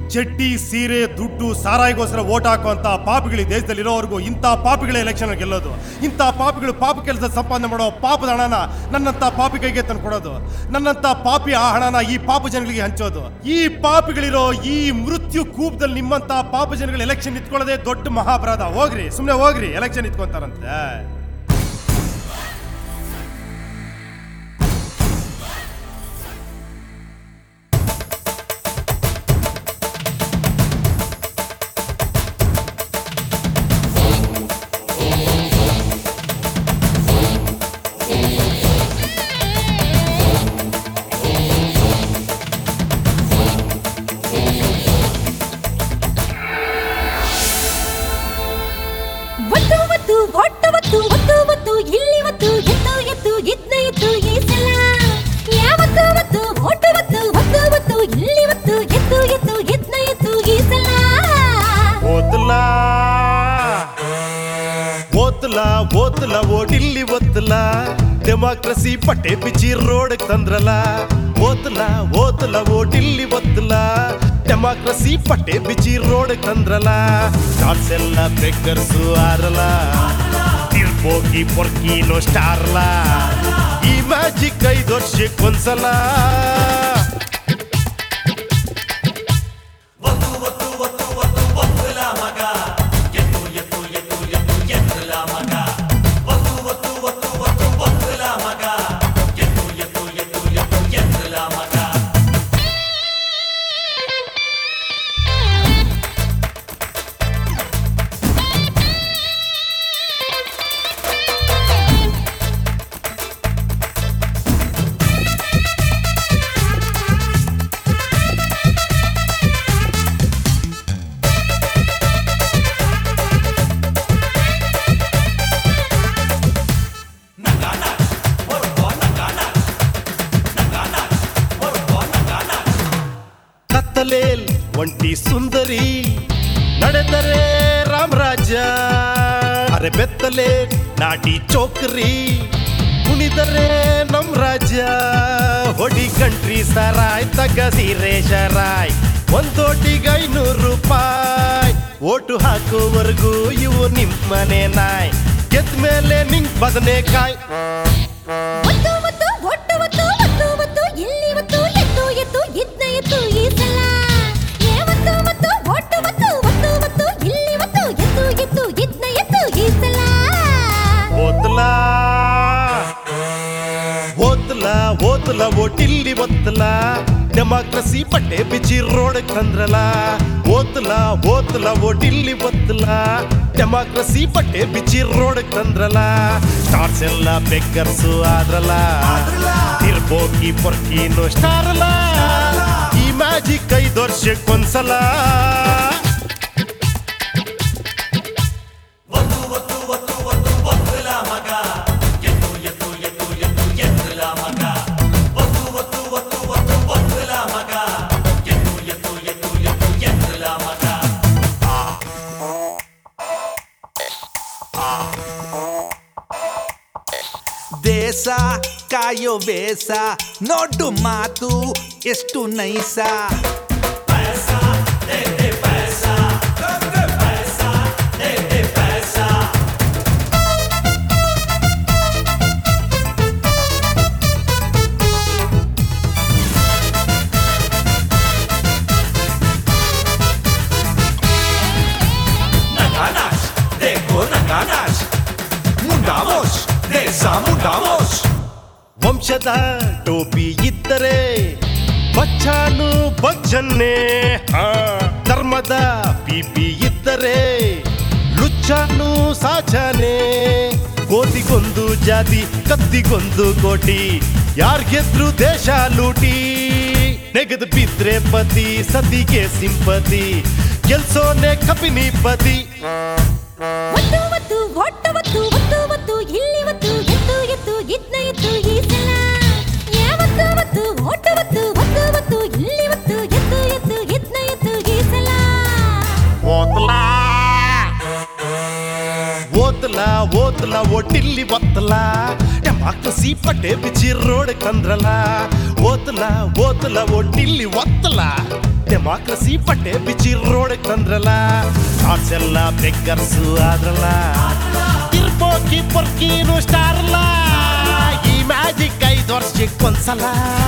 ಚಡ್ಡಿ ಸೀರೆ ದುಡ್ಡು ಸಾರಾಯಿಗೋಸ್ಕರ ಓಟ್ ಹಾಕುವಂತ ಪಾಪಿಗಳು ಈ ದೇಶದಲ್ಲಿ ಇರೋವರೆಗೂ ಇಂಥ ಪಾಪಿಗಳ ಎಲೆಕ್ಷನ್ ಗೆಲ್ಲೋದು ಇಂಥ ಪಾಪಿಗಳು ಪಾಪ ಕೆಲಸ ಸಂಪಾದನೆ ಮಾಡೋ ಪಾಪದ ಹಣನ ನನ್ನಂತ ಪಾಪಿ ಕೈಗೆ ತಂದು ಕೊಡೋದು ನನ್ನಂತ ಪಾಪಿ ಆ ಹಣನ ಈ ಪಾಪ ಜನಗಳಿಗೆ ಹಂಚೋದು ಈ ಪಾಪಿಗಳಿರೋ ಈ ಮೃತ್ಯು ಕೂಪದಲ್ಲಿ ನಿಮ್ಮಂತ ಪಾಪ ಜನಗಳು ಎಲೆಕ್ಷನ್ ನಿಂತ್ಕೊಳ್ಳೋದೇ ದೊಡ್ಡ ಮಹಾಪರಾಧ ಹೋಗ್ರಿ ಸುಮ್ಮನೆ ಹೋಗ್ರಿ ಎಲೆಕ್ಷನ್ ನಿಂತ್ಕೊಂತಾರಂತೆ ಒತ್ತು ಒತ್ತು ಒಟ್ಟು ಒತ್ತು ಒತ್ತು ಒತ್ತು ಇಲ್ಲಿ ಒತ್ತು ಎತ್ತು ಎತ್ತು ಇದ್ನ ಎತ್ತು ಈ ಸಲ ಯಾವತ್ತು ಒತ್ತು ಒಟ್ಟು ಒತ್ತು ಒತ್ತು ಒತ್ತು ಇಲ್ಲಿ ಒತ್ತು ಎತ್ತು ಎತ್ತು ಇದ್ನ ಎತ್ತು ಈ ಸಲ ಓದ್ಲ ಓದ್ಲ ಓದ್ಲ ಓಡಿಲ್ಲಿ ಓದ್ಲ ಡೆಮಾಕ್ರಸಿ ಪಟ್ಟೆ ಬಿಚ್ಚಿ ರೋಡ್ ತಂದ್ರಲ್ಲ ಓದ್ಲ ಓದ್ಲ ಓಡಿಲ್ಲಿ ಓದ್ಲ ಡೆಮಾಕ್ರಸಿ ಪಟ್ಟೆ ಬಿಚ್ಚಿ ರೋಡ್ ತಂದ್ರಲ್ಲ ಶಾರ್ಟ್ಸ್ ಎಲ್ಲ ಬೆಕ್ಕರ್ಸು ಆರಲ್ಲ ತಿರ್ಬೋಗಿ ಪೊರ್ಕಿನೋ ಸ್ಟಾರ್ಲ ಈ ಮ್ಯಾಜಿಕ್ ಐದು ವರ್ಷಕ್ಕೊಂದ್ಸಲ ಕತ್ತಲೇಲ್ ಒಂಟಿ ಸುಂದರಿ ನಡೆದರೆ ರಾಮರಾಜ ಅರೆ ಬೆತ್ತಲೆ ನಾಟಿ ಚೋಕರಿ ಕುಣಿದರೆ ನಮ್ ರಾಜ ಹೊಡಿ ಕಂಟ್ರಿ ಸರಾಯ್ ತಗ ಸೀರೆ ಶರಾಯ್ ಒಂದೋಟಿಗೆ ಐನೂರು ರೂಪಾಯಿ ಓಟು ಹಾಕುವವರೆಗೂ ಇವು ನಿಮ್ಮನೆ ನಾಯ್ ಗೆದ್ದ ಮೇಲೆ ನಿಂಗ್ ಬದನೆಕಾಯ್ ಒತ್ತು ಒತ್ತು ಒಟ್ಟು ಒತ್ತು ಒತ್ತು ಒತ್ತು ಇಲ್ಲಿ ಒತ್ತು ಎತ್ತು ಎತ್ತು ಇದ್ನ ಎತ್ತು ಈ ಸಲ ಯಾವತ್ತು ಒತ್ತು ಒಟ್ಟು ಒತ್ತು ಒತ್ತು ಒತ್ತು ಇಲ್ಲಿ ಒತ್ತು ಎತ್ತು ಎತ್ತು ಇದ್ನ ಎತ್ತು ಈ ಸಲ ಓದ್ಲ ಓದ್ಲ ಓದ್ಲ ಓಟಿಲ್ಲಿ ಒತ್ತಲ ಡೆಮಾಕ್ರಸಿ ಪಟ್ಟೆ ಬಿಚ್ಚಿ ರೋಡ್ ತಂದ್ರಲ್ಲ ಓದ್ಲ ಓದ್ಲ ಓಟಿಲ್ಲಿ ಒತ್ತಲ ಡೆಮಾಕ್ರಸಿ ಪಟ್ಟೆ ಬಿಚ್ಚಿ ರೋಡ್ ತಂದ್ರಲ್ಲ ಸ್ಟಾರ್ಸ್ ಎಲ್ಲ ಬೆಕ್ಕರ್ಸು ಆದ್ರಲ್ಲ ತಿರ್ಬೋಗಿ ಪೊರ್ಕಿನೋ ಸ್ಟಾರಲ್ಲ ಈ ಮ್ಯಾಜಿಕ್ ಐದು ವರ್ಷಕ್ಕೊಂದ್ಸಲ ದೇಶ ಕಾಯೋ ಬೇಸ ನೋಡು ಮಾತು ಎಷ್ಟು ನೈಸ Naganas, dejo naganas. Mundamos, desamundamos. ವಂಶದ ಟೋಪಿ ಇದ್ದರೆ ಬಚ್ಚಾನು ಬಚ್ಚನ್ನೇ ಆ, ಧರ್ಮದ ಪಿಪಿ ಇದ್ದರೆ ಲುಚ್ಚಾನು ಸಾಚನೆ ಕೋತಿಗೊಂದು ಜಾತಿ ಕತ್ತಿಗೊಂದು ಕೋಟಿ ಯಾರ್ ಗೆದ್ರು ದೇಶ ಲೂಟಿ ನೆಗದು ಬಿದ್ರೆ ಪತಿ ಸತಿಗೆ ಸಿಂಪತಿ ಗೆಲ್ಸೋನೆ ಕಪಿನಿ ಪತಿ ಒತ್ತು ಒತ್ತು ಒಟ್ಟು ಒತ್ತು ಒತ್ತು ಒತ್ತು ಇಲ್ಲಿ ಒತ್ತು ಎತ್ತು ಎತ್ತು ಇದ್ನ ಎತ್ತು ಈ ಸಲ ಯಾವತ್ತು ಒತ್ತು ಒಟ್ಟು ಒತ್ತು ಒತ್ತು ಒತ್ತು ಇಲ್ಲಿ ಒತ್ತು ಎತ್ತು ಎತ್ತು ಇದ್ನ ಎತ್ತು ಈ ಸಲ ಓದ್ಲ ಓದ್ಲ ಓದ್ಲ ಒಟ್ಟಿಲ್ಲಿ ಒತ್ತಲ ಡೆಮಾಕ್ರಸಿ ಪಟ್ಟೆ ಬಿಚ್ಚಿ ರೋಡ್ ತಂದ್ರಲ್ಲ ಓದ್ಲ ಓದ್ಲ ಒಟ್ಟಿಲ್ಲಿ ಒತ್ತಲ ಡೆಮಾಕ್ರಸಿ ಬಟ್ಟೆ ಬಿಚ್ಚಿ ರೋಡ್ ತಂದ್ರಲ್ಲ ಥಾಟ್ಸ್ ಎಲ್ಲ ಬೆಕ್ಕರ್ಸು ಆದ್ರಲ್ಲ ತಿರ್ಬೋಕಿ ಪೊರ್ಕಿನು ಸ್ಟಾರ್ ಅಲ್ಲ ಈ ಮ್ಯಾಜಿಕ್ ಐದು ವರ್ಷಕ್ಕೆ ಒಂದ್ಸಲ